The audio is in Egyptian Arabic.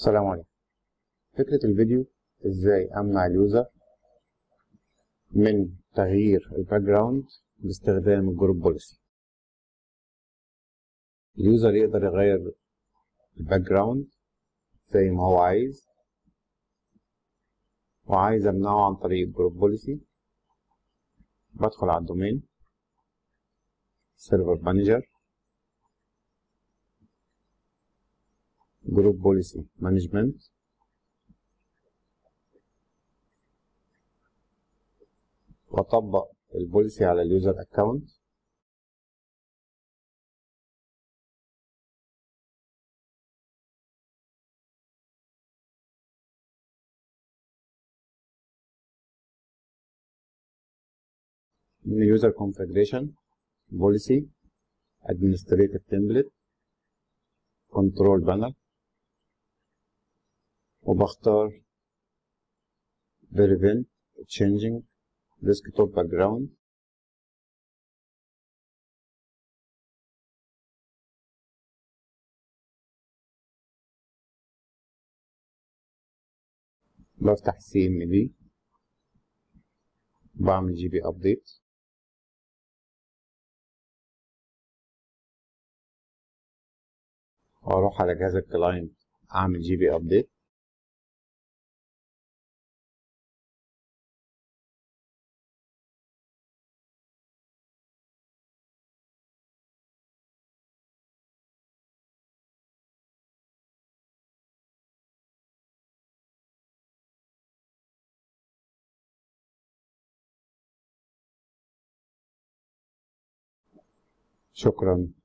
السلام عليكم فكرة الفيديو ازاي امنع اليوزر من تغيير الباك جراوند باستخدام الجروب بوليسي اليوزر يقدر يغير الباك جراوند زي ما هو عايز وعايز امنعه عن طريق الجروب بوليسي بدخل على الدومين سيرفر مانجر جروب بوليسي مانجمنت واطبق البوليسي على اليوزر اكونت من user configuration policy administrative template control panel وبختار prevent changing desktop background بفتح سي ام دي بعمل جي بي ابديت واروح على جهاز الكلاينت اعمل جي بي ابديت شكرا